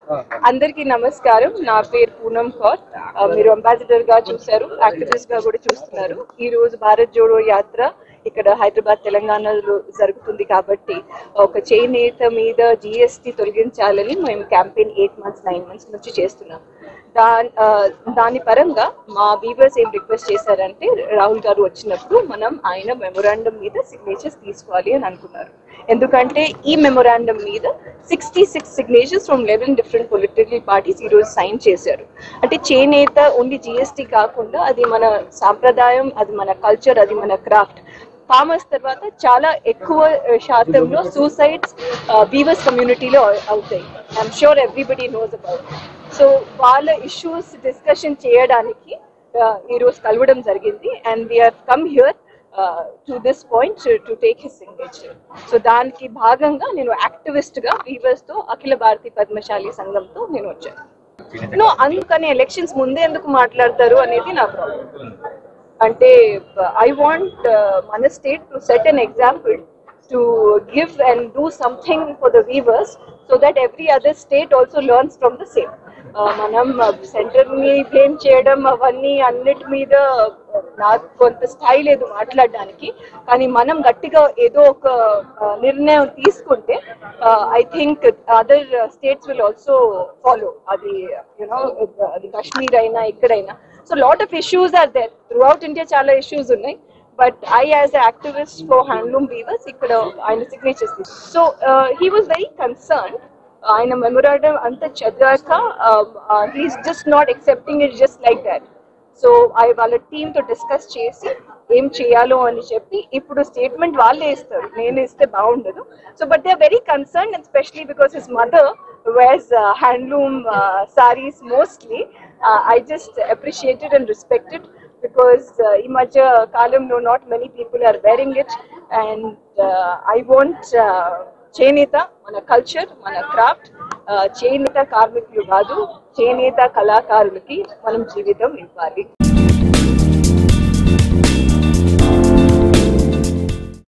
అందరికీ నమస్కారం నా పేరు పూనం కౌర్ ఆ, మీరు అంబాసిడర్ గా చూశారు యాక్టివిస్ట్ గా కూడా చూస్తున్నారు ఈ రోజు భారత్ జోడో యాత్ర ఇక్కడ హైదరాబాద్ తెలంగాణలో జరుగుతుంది కాబట్టి ఒక చేనేత మీద జిఎస్టి తొలగించాలని మేము campaign eight months nine months నుంచి చేస్తున్నాం దా ఆ, దాని పరంగా మా వీవర్స్ ఏం రిక్వెస్ట్ చేశారంటే రాహుల్ గారు వచ్చినప్పుడు మనం ఆయన మెమొరాండం మీద సిగ్నేచర్స్ తీసుకోవాలి అని అనుకున్నారు ఎందుకంటే ఈ మెమొరాండం మీద sixty six signatures from eleven different political parties ఈ రోజు సైన్ చేశారు అంటే చేనేత ఓన్లీ జిఎస్టీ కాకుండా అది మన సాంప్రదాయం అది మన కల్చర్ అది మన క్రాఫ్ట్ ఫార్మర్స్ తర్వాత చాలా ఎక్కువ ఆ, శాతంలో సూసైడ్స్ వీవర్స్ కమ్యూనిటీలో అవుతాయి I'm sure everybody knows about so వాళ్ళ ఇష్యూస్ డిస్కషన్ చేయడానికి ఆ, ఈ రోజు కలవడం జరిగింది and we are come here to this point to take his signature so దానికి భాగంగా నేను యాక్టివిస్ట్ గా వీవర్స్ తో అఖిల భారతీయ పద్మశాలి సంఘంతో నేను వచ్చాను నో అందుకని ఎలక్షన్స్ ముందే ఎందుకు మాట్లాడతారు అనేది నా ప్రాబ్లం అంటే ఐ వాంట్ మన state to set an example to give and do something for the weavers so that every other state also learns from the same మనం సెంటర్ ని బ్లేమ్ చేయడం అవన్నీ అన్నిటి మీద uh, నాకు కొంత స్థాయి లేదు మాట్లాడడానికి కానీ మనం గట్టిగా ఏదో ఒక uh, నిర్ణయం తీసుకుంటే I think other states will also follow అది యూనో అది కాశ్మీర్ అయినా ఎక్కడైనా so lot of issues are there throughout India చాలా ఇష్యూస్ ఉన్నాయి but I as activist for handloom weavers ఇక్కడ ఆయన signatures so he was very concern ఆయన మెమొరాండం అంతా చదివాక he is just not excepting it just like that so అవి వాళ్ళ టీమ్ తో డిస్కస్ చేసి ఏం చేయాలో అని చెప్పి ఇప్పుడు స్టేట్మెంట్ వాళ్ళే ఇస్తారు నేను ఇస్తే బాగుండదు so but they are very concern especially because his mother wears handloom saris mostly I just appreciated and respected because ఈ మధ్య కాలంలో not many people are wearing it and I want చేనేత మన కల్చర్ మన క్రాఫ్ట్ చేనేత కార్మికులు కాదు చేనేత కళాకారులకి మనం జీవితం ఇవ్వాలి